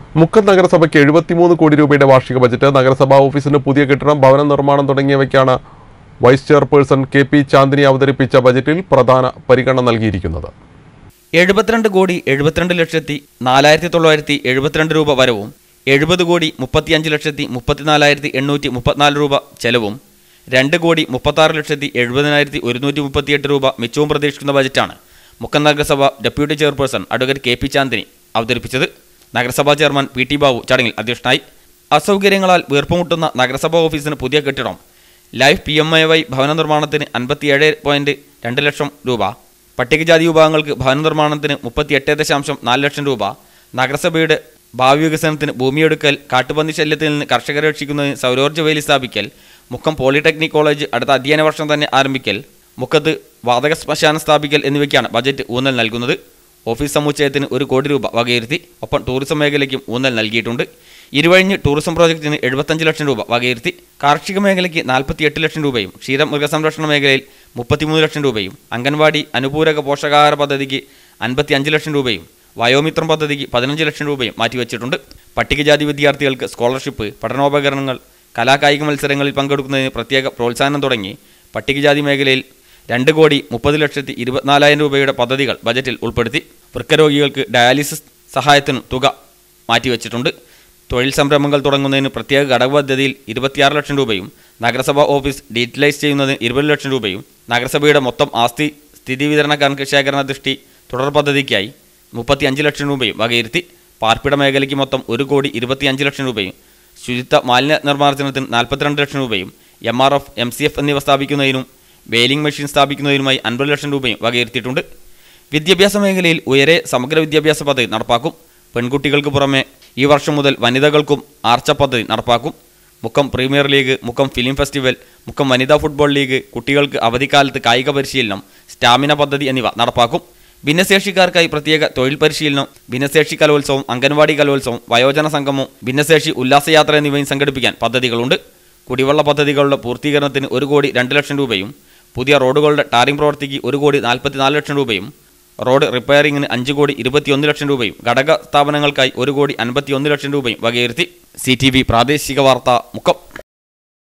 മുക്കം നഗരസഭയ്ക്ക് എഴുപത്തിമൂന്ന് കോടി രൂപയുടെ വാർഷിക ബജറ്റ് നഗരസഭാ ഓഫീസിന് പുതിയ കെട്ടിടം ഭവന നിർമ്മാണം തുടങ്ങിയവയ്ക്കാണ് vice chairperson K P Chandini അവതരിപ്പിച്ച ബജറ്റിൽ പ്രധാന പരിഗണന നൽകിയിരിക്കുന്നത് എഴുപത്തിരണ്ട് കോടി എഴുപത്തിരണ്ട് ലക്ഷത്തി നാലായിരത്തി തൊള്ളായിരത്തി എഴുപത്തിരണ്ട് രൂപ വരവും എഴുപത് കോടി മുപ്പത്തിയഞ്ച് ലക്ഷത്തി മുപ്പത്തിനാലായിരത്തി എണ്ണൂറ്റി മുപ്പത്തിനാല് രൂപ ചെലവും രണ്ട് കോടി മുപ്പത്താറ് ലക്ഷത്തി എഴുപതിനായിരത്തി ഒരുന്നൂറ്റി മുപ്പത്തിയെട്ട് രൂപ മിച്ചവും പ്രതീക്ഷിക്കുന്ന ബജറ്റാണ് മുക്കം നഗരസഭ deputy chairperson advocate K P Chandini അവതരിപ്പിച്ചത് നഗരസഭാ ചെയർമാൻ പി ടി ബാബു ചടങ്ങിൽ അധ്യക്ഷനായി അസൗകര്യങ്ങളാൽ വീർപ്പുമുട്ടുന്ന നഗരസഭാ ഓഫീസിന് പുതിയ കെട്ടിടം life P M A Y ഭവന നിർമ്മാണത്തിന് അൻപത്തിയേഴ് പോയിന്റ് രണ്ട് ലക്ഷം രൂപ പട്ടികജാതി വിഭാഗങ്ങൾക്ക് ഭവന നിർമ്മാണത്തിന് മുപ്പത്തിയെട്ട് ദശാംശം നാല് ലക്ഷം രൂപ നഗരസഭയുടെ ഭാവി വികസനത്തിന് ഭൂമിയെടുക്കൽ കാട്ടുപന്നി ശല്യത്തിൽ നിന്ന് കർഷകരെ രക്ഷിക്കുന്നതിന് സൗരോർജ്ജ വേലി സ്ഥാപിക്കൽ മുക്കം പോളിടെക്നിക് കോളേജ് അടുത്ത അധ്യയന വർഷം തന്നെ ആരംഭിക്കൽ മുക്കത്ത് വാതക ശ്മശാനം സ്ഥാപിക്കൽ എന്നിവയ്ക്കാണ് ബജറ്റ് ഊന്നൽ നൽകുന്നത് ഓഫീസ് സമുച്ചയത്തിന് ഒരു കോടി രൂപ വകയിരുത്തി ഒപ്പം ടൂറിസം മേഖലയ്ക്കും ഊന്നൽ നൽകിയിട്ടുണ്ട് ഇരുവഴിഞ്ഞ് ടൂറിസം പ്രോജക്റ്റിന് എഴുപത്തഞ്ച് ലക്ഷം രൂപ വകയിരുത്തി കാർഷിക മേഖലയ്ക്ക് നാൽപ്പത്തിയെട്ട് ലക്ഷം രൂപയും ക്ഷീര മൃഗസംരക്ഷണ മേഖലയിൽ മുപ്പത്തിമൂന്ന് ലക്ഷം രൂപയും അംഗൻവാടി അനുപൂരക പോഷകാഹാര പദ്ധതിക്ക് അൻപത്തിയഞ്ച് ലക്ഷം രൂപയും വയോമിത്രം പദ്ധതിക്ക് പതിനഞ്ച് ലക്ഷം രൂപയും മാറ്റിവെച്ചിട്ടുണ്ട് പട്ടികജാതി വിദ്യാർത്ഥികൾക്ക് സ്കോളർഷിപ്പ് പഠനോപകരണങ്ങൾ കലാകായിക മത്സരങ്ങളിൽ പങ്കെടുക്കുന്നതിന് പ്രത്യേക പ്രോത്സാഹനം തുടങ്ങി പട്ടികജാതി മേഖലയിൽ രണ്ട് കോടി മുപ്പത് ലക്ഷത്തി ഇരുപത്തിനാലായിരം രൂപയുടെ പദ്ധതികൾ ബജറ്റിൽ ഉൾപ്പെടുത്തി വൃക്കരോഗികൾക്ക് ഡയാലിസിസ് സഹായത്തിനും തുക മാറ്റിവെച്ചിട്ടുണ്ട് തൊഴിൽ സംരംഭങ്ങൾ തുടങ്ങുന്നതിന് പ്രത്യേക ഘടക പദ്ധതിയിൽ ഇരുപത്തിയാറ് ലക്ഷം രൂപയും നഗരസഭാ ഓഫീസ് ഡീറ്റലൈസ് ചെയ്യുന്നതിന് ഇരുപത് ലക്ഷം രൂപയും നഗരസഭയുടെ മൊത്തം ആസ്തി സ്ഥിതി വിതരണ കണക്ക് ശേഖരണ ദൃഷ്ടി തുടർ പദ്ധതിക്കായി മുപ്പത്തിയഞ്ച് ലക്ഷം രൂപയും വകയിരുത്തി പാർപ്പിട മേഖലയ്ക്ക് മൊത്തം ഒരു കോടി ഇരുപത്തിയഞ്ച് ലക്ഷം രൂപയും ശുചിത്വ മാലിന്യ നിർമ്മാർജ്ജനത്തിന് നാൽപ്പത്തിരണ്ട് ലക്ഷം രൂപയും M R F M C F എന്നിവ സ്ഥാപിക്കുന്നതിനും വെയിലിംഗ് മെഷീൻ സ്ഥാപിക്കുന്നതിനുമായി അൻപത് ലക്ഷം രൂപയും വകയിരുത്തിയിട്ടുണ്ട് വിദ്യാഭ്യാസ മേഖലയിൽ ഉയരെ സമഗ്ര വിദ്യാഭ്യാസ പദ്ധതി നടപ്പാക്കും പെൺകുട്ടികൾക്ക് പുറമെ ഈ വർഷം മുതൽ വനിതകൾക്കും ആർച്ച പദ്ധതി നടപ്പാക്കും Mukkam premier league Mukkam film festival Mukkam വനിതാ ഫുട്ബോൾ ലീഗ് കുട്ടികൾക്ക് അവധിക്കാലത്ത് കായിക പരിശീലനം സ്റ്റാമിന പദ്ധതി എന്നിവ നടപ്പാക്കും ഭിന്നശേഷിക്കാർക്കായി പ്രത്യേക തൊഴിൽ പരിശീലനം ഭിന്നശേഷി കലോത്സവം അംഗൻവാടി കലോത്സവം വയോജന സംഗമം ഭിന്നശേഷി ഉല്ലാസയാത്ര എന്നിവയും സംഘടിപ്പിക്കാൻ പദ്ധതികളുണ്ട് കുടിവെള്ള പദ്ധതികളുടെ പൂർത്തീകരണത്തിന് ഒരു കോടി രണ്ട് ലക്ഷം രൂപയും പുതിയ റോഡുകളുടെ ടാറിംഗ് പ്രവൃത്തിക്ക് ഒരു കോടി നാൽപ്പത്തിനാല് ലക്ഷം രൂപയും റോഡ് റിപ്പയറിംഗിന് അഞ്ച് കോടി ഇരുപത്തിയൊന്ന് ലക്ഷം രൂപയും ഘടക സ്ഥാപനങ്ങൾക്കായി ഒരു കോടി അൻപത്തിയൊന്ന് ലക്ഷം രൂപയും വകയിരുത്തി സി പ്രാദേശിക വാർത്ത മുക്കം